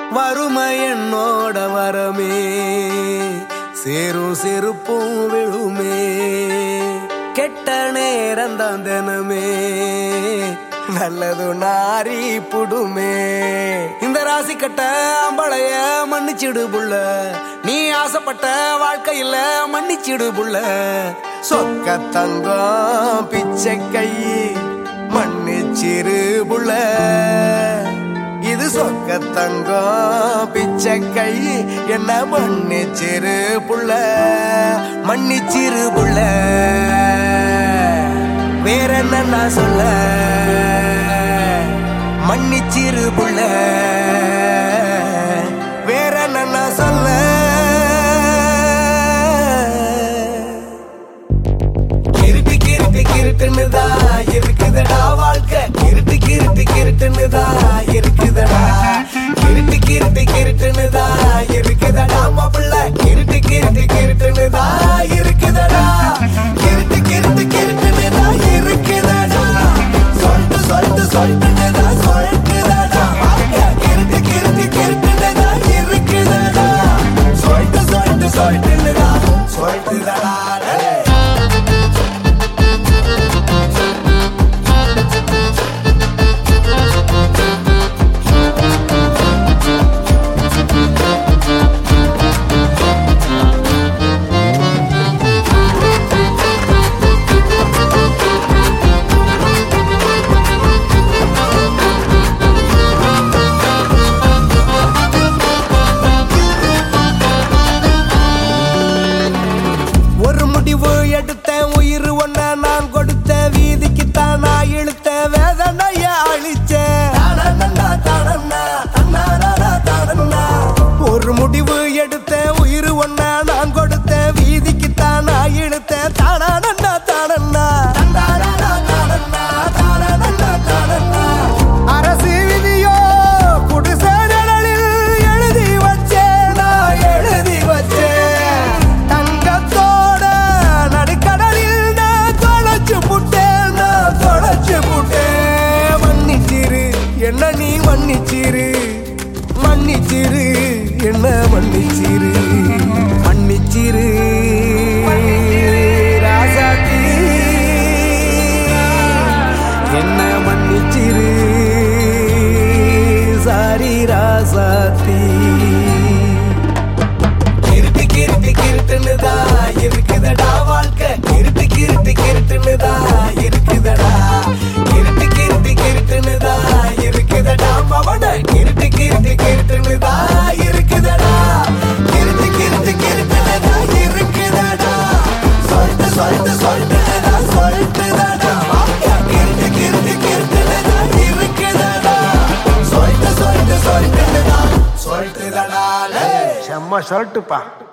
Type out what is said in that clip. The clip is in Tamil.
வறுமை என்னோட வரமே சேரும் செருப்பும் விழுமே கெட்ட நேரம் தான் தினமே நல்லது நாரி புடுமே இந்த ராசி கட்ட அம்பளைய மன்னிச்சிடு புள்ள நீ ஆசைப்பட்ட வாழ்க்கையில மன்னிச்சிடு புள்ள சொக்க தங்கம் பிச்சை கை மன்னிச்சிரு புள்ள இது சொக்க தங்கம் பிச்சை கை என்ன மன்னிச்சிரு புள்ள மன்னிச்சிரு புள்ள வேற என்ன நான் சொல்ல மன்னிச்சிரு புள்ள வேற என்ன நான் சொல்ல கிருட்டு கிருட்டு கிருட்டுன்னுதா இருக்குதடா வாழ்க்கை கிருட்டு கிருட்டு கிருட்டுன்னுதா இருக்குதடா கிருட்டு கிருட்டு கிருட்டுன்னுதா இருக்குதடா மாப்பிள்ள கிருட்டு கிருட்டு கிருட்டுன்னுதா இருக்குதடா கிருட்டு கிருட்டு கிருட்டுன்னுதா இருக்குதடா சொல்லிட்டு சொல்லிட்டு சொல்லிட்டுன்னுதா சொல்லிட்டுதடா வாழ்க்கை கிருட்டு கிருட்டு கிருட்டுன்னுதா இருக்குதடா சொல்லிட்டு சொல்லிட்டு சொல்லிட்டுன்னுதா சொல்லிட்டுதடா டேய். ஒரு முடிவு எடுத்த உயிர் ஒன்ன நான் கொடுத்த வீதிக்கு தான் நான் இழுத்த வேதனைய அழிச்ச ஒரு முடிவு எடுத்த உயிர் ஒன்ன நான் கொடுத்த வீதிக்கு தான் நான் இழுத்த தானா தானண்ணா அரசு விதியோ குடிசை நிழலில் எழுதி வச்சேன் நான் எழுதி வச்சேன் தங்கத்தோட நடுக்கடலில் நான் தொலைச்சு புட்டேன் நான் தொலைச்சு புட்டேன் மன்னிச்சிரு என்ன நீ மன்னிச்சிரு மன்னிச்சிரு என்ன மன்னிச்சிரு மன்னிச்சிரு ராசாத்தி என்ன மன்னிச்சிரு சாரி ராசாத்தி கிருட்டு கிருட்டு கிருட்டுன்னுதா இருக்குதடா வாழ்க்கை கிருட்டு கிருட்டு கிருட்டுன்னுதா இருக்குதடா கிருட்டு கிருட்டு கிருட்டுன்னுதா இருக்குதடா மவன கிருட்டு கிருட்டு கிருட்டுன்னுதா இருக்குதடா கிருட்டு கிருட்டு கிருட்டுன்னுதா இருக்குதடா சொல்லிட்டு சொல்லிட்டு சொல்லிட்டுதடா சொல்லிட்டுதடா வாழ்க்கை கிருட்டு கிருட்டு கிருட்டுன்னுதா இருக்குதடா சொல்லிட்டு சொல்லிட்டு சொல்லிட்டுதடா சொல்லிட்டுதடா டேய். செம்ம ஷர்ட்டுப்பா